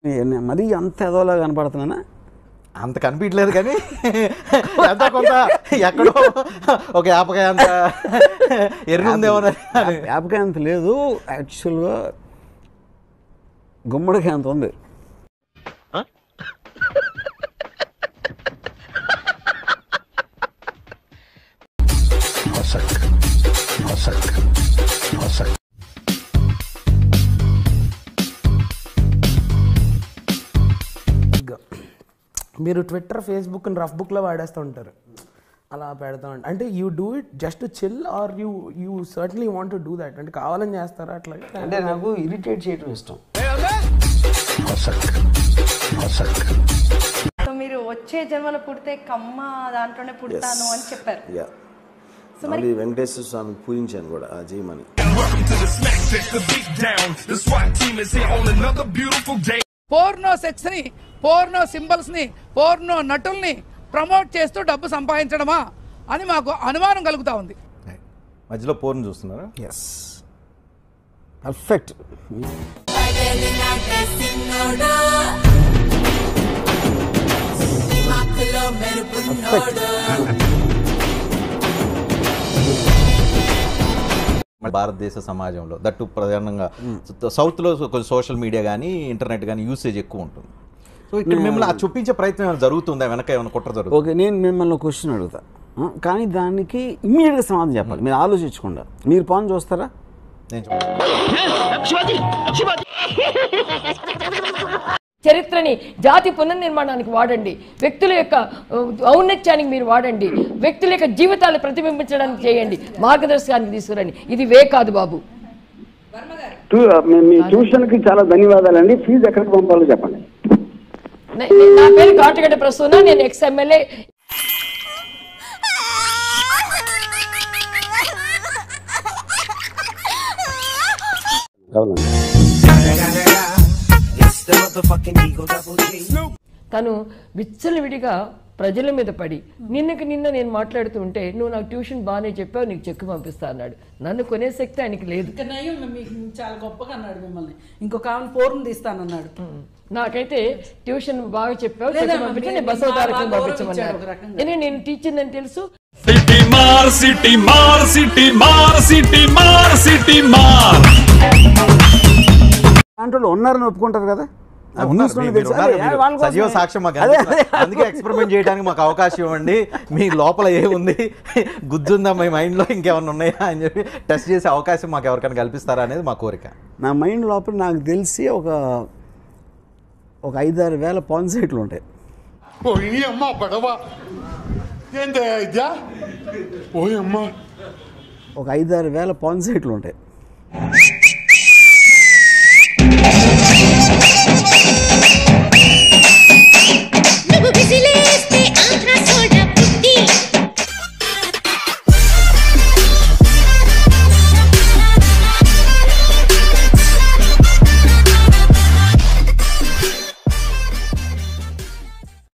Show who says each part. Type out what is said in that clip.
Speaker 1: నేను మరీ అంత ఎదోలా కనపడుతున్నానా
Speaker 2: అంత కనిపించలేదు కానీ ఎంత కొంత ఎక్కడో ఒక యాపకాయ అంత ఎర్రి ఉందేమోనని
Speaker 1: యాపకాయ అంత లేదు యాక్చువల్గా గుమ్మడికాయ అంత ఉంది
Speaker 3: మీరు ట్విట్టర్ ఫేస్బుక్ రఫ్ బుక్లో వాడేస్తూ ఉంటారు అలా పెడతా ఉంటారు అంటే you do it just chill are you you certainly want to do that అంటే కావాలని చేస్తారా అట్లా
Speaker 4: అంటే నాకు ఇరిటేట్ చేయడం ఇష్టం
Speaker 5: సో మీరు వచ్చే జన్మలో పుడితే కమ్మ దాంట్లోనే పుడతాను అని చెప్పారు
Speaker 4: యా మళ్ళీ వెంకటేశ్వర స్వామికి పూజించాను కూడా ఆ చేయమని
Speaker 6: పోర్నో సెక్స్ ని పోర్నో సింబల్స్ ని పోర్నో నటుల్ని ప్రమోట్ చేస్తూ డబ్బు సంపాదించడమా అని మాకు అనుమానం కలుగుతా ఉంది
Speaker 2: మధ్యలో పోర్ను చూస్తున్నారా
Speaker 1: ఎస్ పర్ఫెక్ట్
Speaker 2: మన భారతదేశ సమాజంలో దట్టు ప్రధానంగా సౌత్లో కొంచెం సోషల్ మీడియా కానీ ఇంటర్నెట్ కానీ యూసేజ్ ఎక్కువ ఉంటుంది సో ఇక్కడ మిమ్మల్ని ఆ చూపించే ప్రయత్నం ఏమైనా జరుగుతుందా వెనక ఏమైనా కుట్ర జరుగుతుంది
Speaker 1: ఓకే నేను మిమ్మల్ని క్వశ్చన్ అడుగుతా ఆ, కానీ దానికి ఇమ్మీడియట్గా సమాధానం చెప్పాలి మీరు ఆలోచించకుండా మీరు పాన్ చూస్తారా
Speaker 2: నేను చెప్పను.
Speaker 7: చరిత్రని జాతి పునర్నిర్మాణానికి వాడండి వ్యక్తుల యొక్క ఆ, ఔన్నత్యానికి మీరు వాడండి వ్యక్తుల యొక్క జీవితాలు ప్రతిబింబించడానికి చేయండి మార్గదర్శకానికి తీసుకురండి ఇది వే కాదు బాబు
Speaker 8: ట్యూ- మీ- మీ ట్యూషన్కి చాలా ధన్యవాదాలండి ఫీజు ఎక్కడికి పంపాలో చెప్పండి
Speaker 7: నే- నే- నా పేరు కాటగడ్డ ప్రసూన నేను ఎక్స్ ఎమ్మెల్యే
Speaker 8: అవునండి
Speaker 7: తను విచ్చలవిడిగా ప్రజల మీద పడి నిన్నకి నిన్న నేను మాట్లాడుతూ ఉంటే నువ్వు నాకు ట్యూషన్ బాగానే చెప్పావు నీకు చెక్కు పంపిస్తా అన్నాడు నన్ను కొనే శక్తి ఆయనకి లేదు
Speaker 9: ఇక నయం మీకు చాలా గొప్పగా అన్నాడు మిమ్మల్ని ఇంకొక ఆమె పోరును తీస్తానన్నాడు
Speaker 7: నాకైతే ట్యూషన్ బాగా చెప్పావు చెక్కు
Speaker 9: లేదమ్మా,
Speaker 7: పంపించి
Speaker 9: మీరు-
Speaker 7: నేను బసవ
Speaker 9: మీరు
Speaker 7: తారకం
Speaker 9: బాగా
Speaker 7: పంపించమన్నారు
Speaker 9: గౌరవించారు ఒక రకంగా.
Speaker 7: నేను నేను టీచర్ అని తెలుసు
Speaker 10: సిటీ మార్ సిటీ మార్ సిటీ మార్ సిటీ మార్ సిటీ మార్
Speaker 1: దాంట్లో ఉన్నారని ఒప్పుకుంటారు కదా అది
Speaker 2: ఉన్నారు.
Speaker 1: న్యూస్లోనే
Speaker 2: మీరు
Speaker 1: తెలుసు.
Speaker 2: ఉన్నారు.
Speaker 1: అదే,
Speaker 2: మీరు
Speaker 1: వాళ్ళ కోసమే.
Speaker 2: సజీవ సాక్ష్యం మాకు
Speaker 1: అదే,
Speaker 2: అందిస్తున్నారు.
Speaker 1: అదే.
Speaker 2: అందుకే ఎక్స్పెరిమెంట్ చేయడానికి మాకు అవకాశం ఇవ్వండి మీ లోపల ఏముంది గుజ్జుందా మీ మైండ్లో ఇంకేమైనా ఉన్నాయా అని చెప్పి టెస్ట్ చేసే అవకాశం మాకు ఎవరికైనా కల్పిస్తారా అనేది మా కోరిక
Speaker 1: నా మైండ్ లోపల నాకు తెలిసి ఒక ఒక ఐదారు వేల పాన్ సైట్లు ఉంటాయి
Speaker 11: పోయి అమ్మ పడవ ఏందే ఇద్యా ఓయ్ అమ్మ
Speaker 1: ఒక ఐదారు వేల పాన్ సైట్లు ఉంటాయి